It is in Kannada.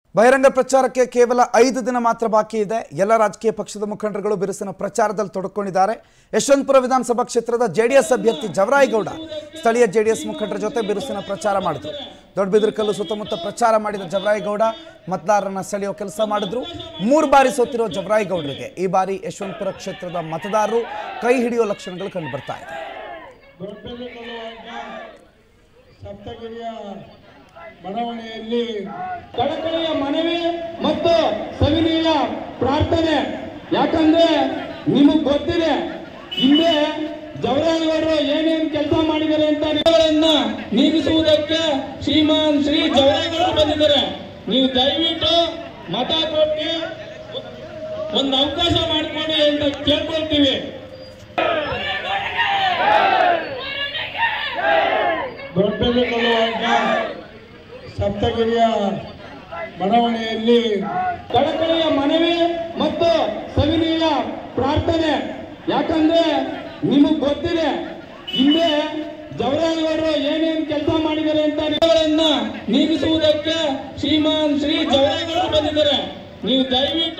ಬಹಿರಂಗ ಪ್ರಚಾರಕ್ಕೆ ಕೇವಲ ಐದು ದಿನ ಮಾತ್ರ ಬಾಕಿ ಇದೆ ಎಲ್ಲ ರಾಜಕೀಯ ಪಕ್ಷದ ಮುಖಂಡರುಗಳು ಬಿರುಸಿನ ಪ್ರಚಾರದಲ್ಲಿ ತೊಡಕೊಂಡಿದ್ದಾರೆ ಯಶವಂತಪುರ ವಿಧಾನಸಭಾ ಕ್ಷೇತ್ರದ ಜೆಡಿಎಸ್ ಅಭ್ಯರ್ಥಿ ಜವರಾಯಗೌಡ ಸ್ಥಳೀಯ ಜೆಡಿಎಸ್ ಮುಖಂಡರ ಜೊತೆ ಬಿರುಸಿನ ಪ್ರಚಾರ ಮಾಡಿದ್ರು ದೊಡ್ಡಬಿದ್ರಕಲ್ಲು ಸುತ್ತಮುತ್ತ ಪ್ರಚಾರ ಮಾಡಿದ ಜವರಾಯಗೌಡ ಮತದಾರರನ್ನ ಸೆಳೆಯೋ ಕೆಲಸ ಮಾಡಿದ್ರು ಮೂರು ಬಾರಿ ಸೋತಿರೋ ಜವರಾಯಗೌಡರಿಗೆ ಈ ಬಾರಿ ಯಶವಂತಪುರ ಕ್ಷೇತ್ರದ ಮತದಾರರು ಕೈ ಹಿಡಿಯೋ ಲಕ್ಷಣಗಳು ಕಂಡು ಬರ್ತಾ ಇದೆ ಸಪ್ತಗಿರಿಯ ಬಡಾವಣೆಯಲ್ಲಿ ಕಳಕಳಿಯ ಮನವಿ ಮತ್ತು ಸವಿನೀಯ ಪ್ರಾರ್ಥನೆ ಯಾಕಂದ್ರೆ ನಿಮಗ್ ಗೊತ್ತಿದೆ ಹಿಂದೆ ಜವರಾಯಗೌಡರು ಏನೇನ್ ಕೆಲಸ ಮಾಡಿದ್ದಾರೆ ಅಂತ ನೀವುಗಳನ್ನ ನೀಗಿಸುವುದಕ್ಕೆ ಶ್ರೀಮಾನ್ ಶ್ರೀ ಜವರಾಯಗೌಡರು ಬಂದಿದ್ದಾರೆ ನೀವು ದಯವಿಟ್ಟು ಮತ ಕೊಟ್ಟು ಒಂದು ಅವಕಾಶ ಮಾಡಿಕೊಡಿ ಅಂತ ಕೇಳ್ಕೊಳ್ತೀವಿ ದೊಡ್ಡಬೆಳ್ಳಿಕೊಳ್ಳುವಾಗ ಸಪ್ತಗಿರಿಯ ಬಡಾವಣೆಯಲ್ಲಿ ಕಳಕಳಿಯ ಮನವಿ ಮತ್ತು ಸವಿನೀಯ ಪ್ರಾರ್ಥನೆ ಯಾಕಂದ್ರೆ ನಿಮಗ್ ಗೊತ್ತಿದೆ ಹಿಂದೆ ಜವರಾಯಗೌಡರು ಏನೇನ್ ಕೆಲಸ ಮಾಡಿದ್ದಾರೆ ಅಂತ ನೀವುಗಳನ್ನ ನೀಗಿಸುವುದಕ್ಕೆ ಶ್ರೀಮಾನ್ ಶ್ರೀ ಜವರಾಯಗೌಡರು ಬಂದಿದ್ದಾರೆ ನೀವು ದಯವಿಟ್ಟು